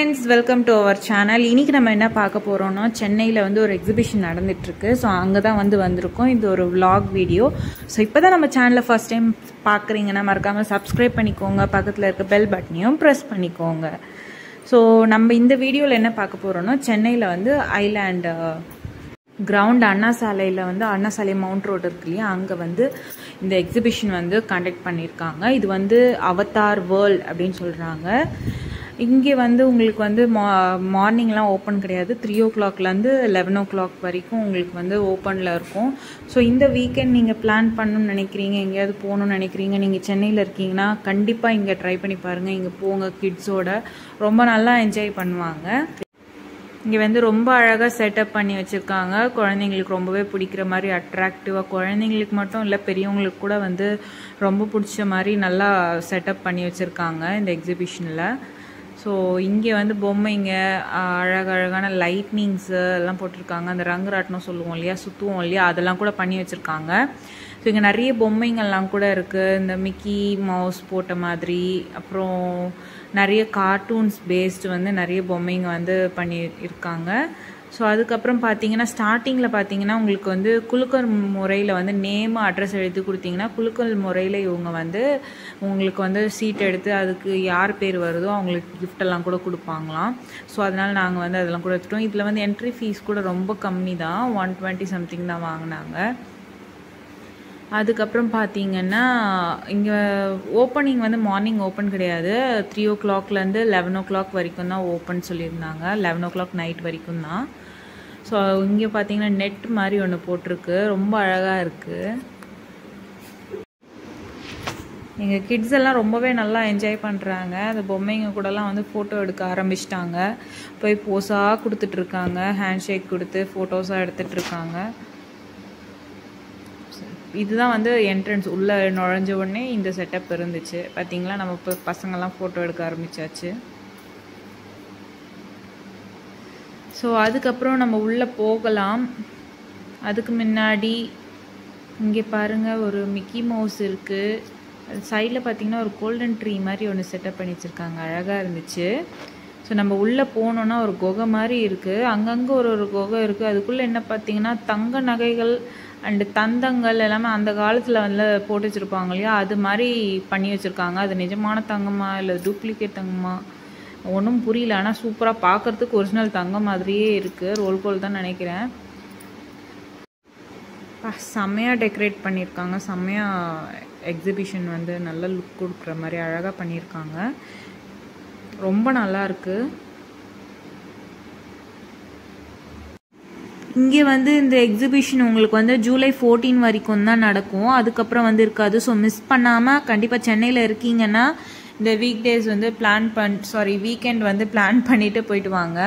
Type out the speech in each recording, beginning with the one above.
friends welcome to our channel இன்னைக்கு நம்ம என்ன பார்க்க போகிறோம்னா சென்னையில் வந்து ஒரு எக்ஸிபிஷன் நடந்துட்டுருக்கு ஸோ அங்கே தான் வந்து வந்திருக்கோம் இது ஒரு vlog வீடியோ ஸோ இப்போ தான் நம்ம சேனலில் ஃபஸ்ட் டைம் பார்க்குறீங்கன்னா மறக்காமல் சப்ஸ்கிரைப் பண்ணிக்கோங்க பக்கத்தில் இருக்க பெல் பட்டனையும் ப்ரெஸ் பண்ணிக்கோங்க ஸோ நம்ம இந்த வீடியோவில் என்ன பார்க்க போகிறோம்னா சென்னையில் வந்து ஐலாண்ட் கிரவுண்ட் அண்ணா சாலையில் வந்து அண்ணா சாலை மவுண்ட் ரோடு இருக்கு இல்லையா அங்கே வந்து இந்த எக்ஸிபிஷன் வந்து கண்டக்ட் பண்ணியிருக்காங்க இது வந்து அவதார் வேர்ல்ட் அப்படின்னு சொல்கிறாங்க இங்கே வந்து உங்களுக்கு வந்து மா மார்னிங்லாம் ஓப்பன் கிடையாது த்ரீ ஓ கிளாக்லேருந்து லெவன் ஓ கிளாக் வரைக்கும் உங்களுக்கு வந்து ஓப்பனில் இருக்கும் ஸோ இந்த வீக்கெண்ட் நீங்கள் பிளான் பண்ணணும்னு நினைக்கிறீங்க எங்கேயாவது போகணும்னு நினைக்கிறீங்க நீங்கள் சென்னையில் இருக்கீங்கன்னா கண்டிப்பாக இங்கே ட்ரை பண்ணி பாருங்கள் இங்கே போங்க கிட்ஸோட ரொம்ப நல்லா என்ஜாய் பண்ணுவாங்க இங்கே வந்து ரொம்ப அழகாக செட்டப் பண்ணி வச்சுருக்காங்க குழந்தைங்களுக்கு ரொம்பவே பிடிக்கிற மாதிரி அட்ராக்டிவாக குழந்தைங்களுக்கு மட்டும் இல்லை பெரியவங்களுக்கு கூட வந்து ரொம்ப பிடிச்ச மாதிரி நல்லா செட்டப் பண்ணி வச்சுருக்காங்க இந்த எக்ஸிபிஷனில் ஸோ இங்கே வந்து பொம்மைங்க அழகழகான லைட்னிங்ஸு எல்லாம் போட்டிருக்காங்க அந்த ரங்கராட்டினம் சொல்லுவோம் இல்லையா சுற்றுவோம் இல்லையா அதெல்லாம் கூட பண்ணி வச்சுருக்காங்க ஸோ இங்கே நிறைய பொம்மைங்கள்லாம் கூட இருக்குது இந்த மிக்கி மவுஸ் போட்ட மாதிரி அப்புறம் நிறைய கார்ட்டூன்ஸ் பேஸ்டு வந்து நிறைய பொம்மைங்க வந்து பண்ணி இருக்காங்க ஸோ அதுக்கப்புறம் பார்த்தீங்கன்னா ஸ்டார்டிங்கில் பார்த்தீங்கன்னா உங்களுக்கு வந்து குலுக்கல் முறையில் வந்து நேம் அட்ரஸ் எழுதி கொடுத்தீங்கன்னா குலுக்கல் முறையில் இவங்க வந்து உங்களுக்கு வந்து சீட் எடுத்து அதுக்கு யார் பேர் வருதோ அவங்களுக்கு கிஃப்டெல்லாம் கூட கொடுப்பாங்களாம் ஸோ அதனால் நாங்கள் வந்து அதெல்லாம் கூட எடுத்துட்டோம் இதில் வந்து என்ட்ரி ஃபீஸ் கூட ரொம்ப கம்மி தான் ஒன் டுவெண்ட்டி சம்திங் தான் வாங்கினாங்க அதுக்கப்புறம் பார்த்தீங்கன்னா இங்கே ஓப்பனிங் வந்து மார்னிங் ஓப்பன் கிடையாது த்ரீ ஓ கிளாக்லேருந்து லெவன் ஓ கிளாக் வரைக்கும் தான் ஓப்பன் சொல்லியிருந்தாங்க லெவன் ஓ கிளாக் நைட் வரைக்கும் தான் ஸோ இங்கே பார்த்தீங்கன்னா நெட் மாதிரி ஒன்று போட்டிருக்கு ரொம்ப அழகாக இருக்குது எங்கள் கிட்ஸ் எல்லாம் ரொம்பவே நல்லா என்ஜாய் பண்ணுறாங்க அந்த பொம்மைங்க கூடலாம் வந்து ஃபோட்டோ எடுக்க ஆரம்பிச்சிட்டாங்க போய் போஸாக கொடுத்துட்ருக்காங்க ஹேண்ட் ஷேக் கொடுத்து ஃபோட்டோஸாக எடுத்துகிட்டு இருக்காங்க இதுதான் வந்து என்ட்ரன்ஸ் உள்ளே நுழைஞ்ச உடனே இந்த செட்டப் இருந்துச்சு பார்த்தீங்களா நம்ம இப்போ பசங்கள்லாம் ஃபோட்டோ எடுக்க ஆரம்பிச்சாச்சு ஸோ அதுக்கப்புறம் நம்ம உள்ளே போகலாம் அதுக்கு முன்னாடி இங்கே பாருங்கள் ஒரு மிக்கி மவுஸ் இருக்குது சைடில் பார்த்தீங்கன்னா ஒரு கோல்டன் ட்ரீ மாதிரி ஒன்று செட்டப் பண்ணி வச்சுருக்காங்க அழகாக இருந்துச்சு ஸோ நம்ம உள்ளே போனோன்னா ஒரு குகை மாதிரி இருக்குது அங்கங்கே ஒரு ஒரு குகை இருக்குது அதுக்குள்ளே என்ன பார்த்தீங்கன்னா தங்க நகைகள் அண்டு தந்தங்கள் எல்லாமே அந்த காலத்தில் வந்து போட்டு வச்சுருப்பாங்க இல்லையா அது மாதிரி பண்ணி வச்சுருக்காங்க அது நிஜமான தங்கமா இல்லை டூப்ளிகேட் தங்கமா ஒன்றும் புரியல ஆனால் சூப்பராக பார்க்குறதுக்கு ஒரிஜினல் தங்கம் மாதிரியே இருக்குது ரோல் கோல் தான் நினைக்கிறேன் செம்மையாக டெக்கரேட் பண்ணியிருக்காங்க செம்மையாக எக்ஸிபிஷன் வந்து நல்ல லுக் கொடுக்குற மாதிரி அழகாக பண்ணியிருக்காங்க ரொம்ப நல்லா இருக்குது இங்கே வந்து இந்த எக்ஸிபிஷன் உங்களுக்கு வந்து ஜூலை ஃபோர்டீன் வரைக்கும் தான் நடக்கும் அதுக்கப்புறம் வந்து இருக்காது ஸோ மிஸ் பண்ணாமல் கண்டிப்பாக சென்னையில் இருக்கீங்கன்னா இந்த வீக் டேஸ் வந்து பிளான் பண் சாரி வீக்கெண்ட் வந்து பிளான் பண்ணிட்டு போயிட்டு வாங்க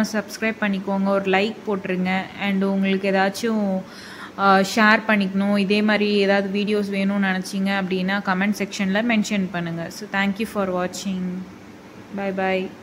மறக்காமல் சப்ஸ்கிரைப் பண்ணிக்கோங்க ஒரு லைக் போட்டுருங்க அண்ட் உங்களுக்கு ஏதாச்சும் ஷேர் பண்ணிக்கணும் இதே மாதிரி ஏதாவது வீடியோஸ் வேணும்னு நினச்சிங்க அப்படின்னா கமெண்ட் செக்ஷனில் மென்ஷன் பண்ணுங்கள் ஸோ தேங்க்யூ ஃபார் வாட்சிங் பாய் பாய்